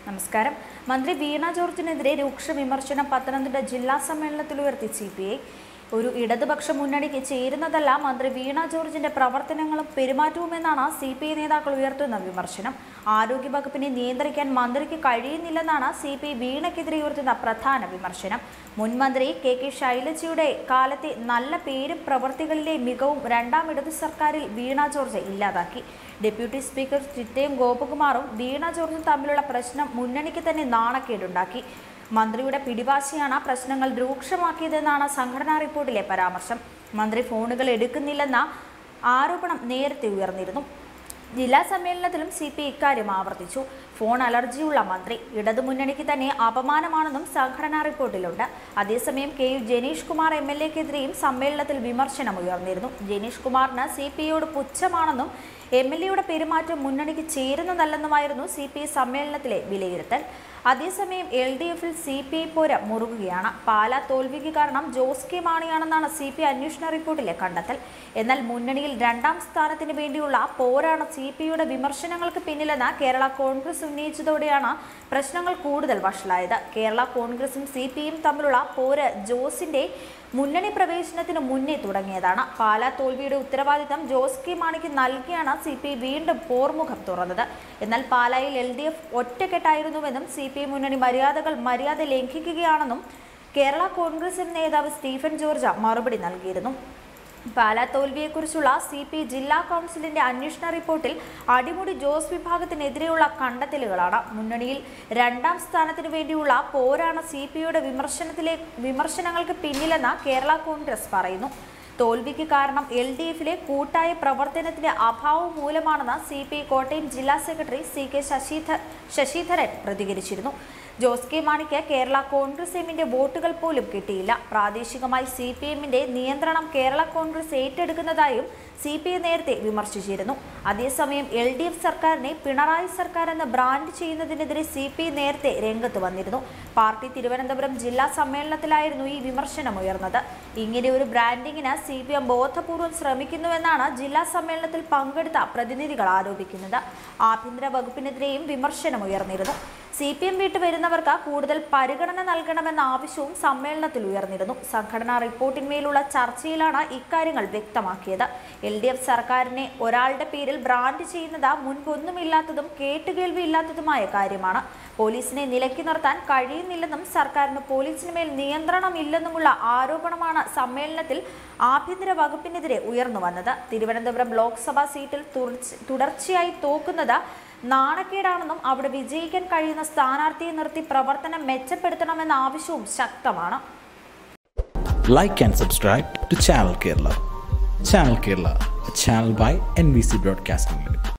നമസ്കാരം മന്ത്രി വീണ ജോർജിനെതിരെ രൂക്ഷ വിമർശനം പത്തനംതിട്ട ജില്ലാ സമ്മേളനത്തിൽ ഉയർത്തി സി പി ഐ ഒരു ഇടതുപക്ഷ മുന്നണിക്ക് ചേരുന്നതല്ല മന്ത്രി വീണ ജോർജിന്റെ പ്രവർത്തനങ്ങളും പെരുമാറ്റവുമെന്നാണ് സി പി ഐ നേതാക്കൾ ഉയർത്തുന്ന വിമർശനം ആരോഗ്യവകുപ്പിനെ നിയന്ത്രിക്കാൻ മന്ത്രിക്ക് കഴിയുന്നില്ലെന്നാണ് സി പി ഐ വീണയ്ക്കെതിരെ ഉയർത്തുന്ന പ്രധാന വിമർശനം മുൻ മന്ത്രി കെ കെ ശൈലജയുടെ കാലത്തെ നല്ല പേരും പ്രവർത്തികളിലെ മികവും രണ്ടാം ഇടതു സർക്കാരിൽ വീണ ജോർജ് ഇല്ലാതാക്കി ഡെപ്യൂട്ടി സ്പീക്കർ ചിറ്റയം ഗോപകുമാറും വീണ ജോർജും തമ്മിലുള്ള പ്രശ്നം മുന്നണിക്ക് തന്നെ നാണക്കേടുണ്ടാക്കി മന്ത്രിയുടെ പിടിവാശിയാണ് പ്രശ്നങ്ങൾ രൂക്ഷമാക്കിയതെന്നാണ് സംഘടനാ റിപ്പോർട്ടിലെ പരാമർശം മന്ത്രി ഫോണുകൾ എടുക്കുന്നില്ലെന്ന ആരോപണം നേരത്തെ ഉയർന്നിരുന്നു ജില്ലാ സമ്മേളനത്തിലും സി പി ഇക്കാര്യം ആവർത്തിച്ചു ഫോൺ അലർജിയുള്ള മന്ത്രി ഇടതുമുന്നണിക്ക് തന്നെ അപമാനമാണെന്നും സംഘടനാ റിപ്പോർട്ടിലുണ്ട് അതേസമയം K U Janeesh Kumar M L എക്കെതിരെയും സമ്മേളനത്തിൽ വിമർശനം ഉയർന്നിരുന്നു ജനീഷ് കുമാറിന് സി പി ഐയോട് പുച്ഛമാണെന്നും എം എൽ എയുടെ പെരുമാറ്റം മുന്നണിക്ക് ചേരുന്നതല്ലെന്നുമായിരുന്നു സി പി ഐ സമ്മേളനത്തിലെ വിലയിരുത്തൽ അതേസമയം എൽ ഡി എഫിൽ സി പി ഐ പോര മുറുകുകയാണ് പാലാ തോൽവിക്ക് കാരണം ജോസ് കെ മാണിയാണെന്നാണ് സി പി അന്വേഷണ റിപ്പോർട്ടിലെ കണ്ടെത്തൽ എന്നാൽ മുന്നണിയിൽ രണ്ടാം സ്ഥാനത്തിന് വേണ്ടിയുള്ള പോരാണ് സി പി ഐയുടെ വിമർശനങ്ങൾക്ക് പിന്നിലെന്ന് കേരള കോൺഗ്രസ് ഉന്നയിച്ചതോടെയാണ് പ്രശ്നങ്ങൾ കൂടുതൽ വഷളായത് കേരള കോൺഗ്രസും സി പി ഐയും തമ്മിലുള്ള പോര് ജോസിന്റെ മുന്നണി പ്രവേശനത്തിന് മുന്നേ തുടങ്ങിയതാണ് പാലാ തോൽവിയുടെ ഉത്തരവാദിത്തം ജോസ് കെ മാണിക്ക് നൽകിയാണ് സി പി ഐ വീണ്ടും പോർമുഖം തുറന്നത് എന്നാൽ പാലായിൽ എൽ ഡി എഫ് ഒറ്റക്കെട്ടായിരുന്നുവെന്നും സി പി ഐ മുന്നണി മര്യാദകൾ മര്യാദ ലംഘിക്കുകയാണെന്നും കേരള കോൺഗ്രസ് എം നേതാവ് സ്റ്റീഫൻ ജോർജ മറുപടി നൽകിയിരുന്നു പാലാ തോൽവിയെക്കുറിച്ചുള്ള സി പി ജില്ലാ കൗൺസിലിന്റെ അന്വേഷണ റിപ്പോർട്ടിൽ അടിമുടി ജോസ് വിഭാഗത്തിനെതിരെയുള്ള കണ്ടെത്തലുകളാണ് മുന്നണിയിൽ രണ്ടാം സ്ഥാനത്തിന് വേണ്ടിയുള്ള പോരാണ് സി പി യുടെ വിമർശനത്തിലെ വിമർശനങ്ങൾക്ക് പിന്നിലെന്ന് കേരള കോൺഗ്രസ് പറയുന്നു തോൽവിക്ക് കാരണം എൽ ഡി എഫിലെ കൂട്ടായ പ്രവർത്തനത്തിന്റെ അഭാവം മൂലമാണെന്ന് സി പി ഐ കോട്ടയം ജില്ലാ secretary C K Sasidhar Sasidharan പ്രതികരിച്ചിരുന്നു ജോസ് കെ മാണിക്ക് കേരള കോൺഗ്രസ് എമ്മിന്റെ വോട്ടുകൾ പോലും കിട്ടിയില്ല പ്രാദേശികമായി സി പി എമ്മിന്റെ നിയന്ത്രണം കേരള കോൺഗ്രസ് ഏറ്റെടുക്കുന്നതായും സി പി ഐ നേരത്തെ വിമർശിച്ചിരുന്നു അതേസമയം എൽ ഡി എഫ് സർക്കാരിനെ പിണറായി സർക്കാർ എന്ന് ബ്രാൻഡ് ചെയ്യുന്നതിനെതിരെ സി പി ഐ നേരത്തെ രംഗത്ത് വന്നിരുന്നു പാർട്ടി തിരുവനന്തപുരം ജില്ലാ സമ്മേളനത്തിലായിരുന്നു ഈ വിമർശനം ഉയർന്നത് ഇങ്ങനെ ഒരു ബ്രാൻഡിങ്ങിന് സി പി എം ബോധപൂർവം ശ്രമിക്കുന്നുവെന്നാണ് ജില്ലാ സമ്മേളനത്തിൽ പങ്കെടുത്ത പ്രതിനിധികൾ ആരോപിക്കുന്നത് ആഭ്യന്തര വകുപ്പിനെതിരെയും വിമർശനം ഉയർന്നിരുന്നു സി പി എം വിട്ടു വരുന്നവർക്ക് കൂടുതൽ പരിഗണന നൽകണമെന്ന ആവശ്യവും സമ്മേളനത്തിൽ ഉയർന്നിരുന്നു സംഘടനാ റിപ്പോർട്ടിന്മേലുള്ള ചർച്ചയിലാണ് ഇക്കാര്യങ്ങൾ വ്യക്തമാക്കിയത് എൽ ഡി എഫ് സർക്കാരിനെ ഒരാളുടെ പേരിൽ ബ്രാൻഡ് ചെയ്യുന്നത് മുൻപൊന്നുമില്ലാത്തതും കേട്ടുകേൾവിയില്ലാത്തതുമായ കാര്യമാണ് പോലീസിനെ നിലയ്ക്ക് നിർത്താൻ കഴിയുന്നില്ലെന്നും സർക്കാരിന് പോലീസിന് മേൽ നിയന്ത്രണമില്ലെന്നുമുള്ള ആരോപണമാണ് സമ്മേളനത്തിൽ ആഭ്യന്തര വകുപ്പിനെതിരെ ഉയർന്നു വന്നത് തിരുവനന്തപുരം ലോക്സഭാ സീറ്റിൽ തുടർച്ച- തുടർച്ചയായി തോക്കുന്നത് നാണക്കേടാണെന്നും അവിടെ വിജയിക്കാൻ കഴിയുന്ന സ്ഥാനാർത്ഥിയെ നിർത്തി പ്രവർത്തനം മെച്ചപ്പെടുത്തണമെന്ന ആവശ്യവും ശക്തമാണ് like and subscribe to Channel Kerala. Channel Kerala, a channel by NBC Broadcasting Limited.